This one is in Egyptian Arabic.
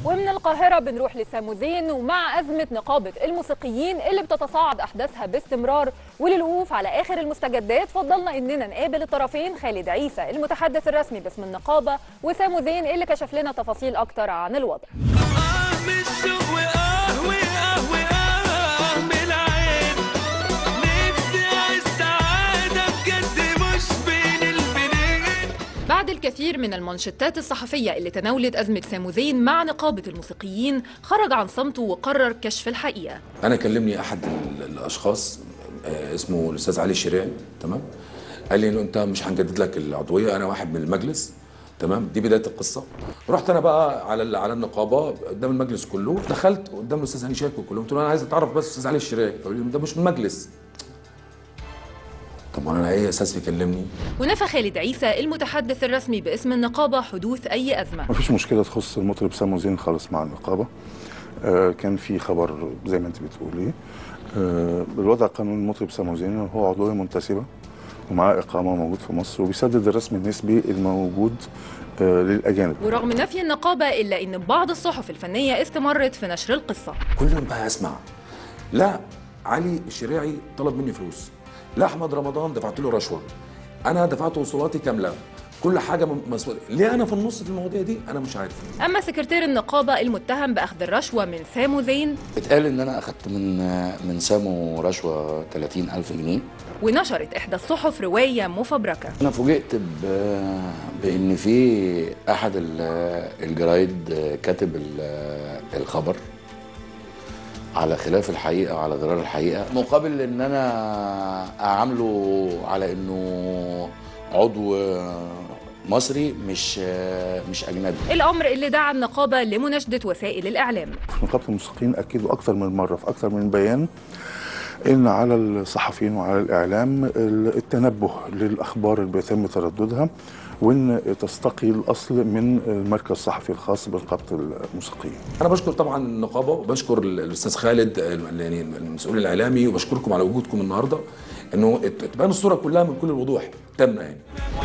ومن القاهرة بنروح لساموزين ومع أزمة نقابة الموسيقيين اللي بتتصاعد أحداثها باستمرار وللوقوف على آخر المستجدات فضلنا إننا نقابل الطرفين خالد عيسى المتحدث الرسمي باسم النقابة وساموزين اللي كشف لنا تفاصيل أكتر عن الوضع آه من الشوق وآه وآه وآه من العين نفسي أعيش سعادة بجد مش بين البنين بعد الكثير من المانشيتات الصحفية اللي تناولت أزمة ساموزين مع نقابة الموسيقيين خرج عن صمته وقرر كشف الحقيقة انا كلمني احد ال- الاشخاص آه، اسمه الاستاذ علي الشريعي تمام قال لي انه انت مش هنجدد لك العضويه انا واحد من المجلس تمام دي بدايه القصه رحت انا بقى على ال- على النقابه قدام المجلس كله دخلت قدام الاستاذ هاني شاكر كلهم قلت له انا عايز اتعرف بس الاستاذ علي الشريعي فقال لي ده مش من المجلس طب انا ايه اساس يكلمني ونفى خالد عيسى المتحدث الرسمي باسم النقابة حدوث أي أزمة ما فيش مشكله تخص المطرب سامو زين خالص مع النقابه آه كان في خبر زي ما انت بتقولي آه بالوضع القانوني المطرب سامو زين هو عضويه منتسبه ومعاه اقامه موجود في مصر وبيسدد الرسم النسبي الموجود آه للاجانب ورغم نفي النقابة إلا أن بعض الصحف الفنية استمرت في نشر القصة كل يوم بقى اسمع لا علي الشريعي طلب مني فلوس لا احمد رمضان دفعت له رشوه انا دفعت وصولاتي كامله كل حاجه م- مسؤول ليه انا في النص في المواضيع دي انا مش عارف أما سكرتير النقابة المتهم بأخذ الرشوة من ساموزين اتقال ان انا اخدت من من سامو رشوه 30 الف جنيه ونشرت إحدى الصحف رواية مفبركة انا فوجئت ب- بان في احد ال- الجرايد كاتب ال- الخبر على خلاف الحقيقه على غرار الحقيقه مقابل ان انا اعامله على انه عضو مصري مش مش اجنبي الأمر اللي دعا النقابة لمناشدة وسائل الإعلام في نقابه الموسيقيين اكدوا اكثر من مره في اكثر من بيان ان على الصحفيين وعلى الاعلام التنبه للاخبار اللي بيتم ترددها وان تستقي الاصل من المركز الصحفي الخاص بنقابه الموسيقيين انا بشكر طبعا النقابه وبشكر ال- الاستاذ خالد ال- يعني المسؤول الاعلامي وبشكركم على وجودكم النهارده انه ت- تبان الصوره كلها من كل الوضوح تامه يعني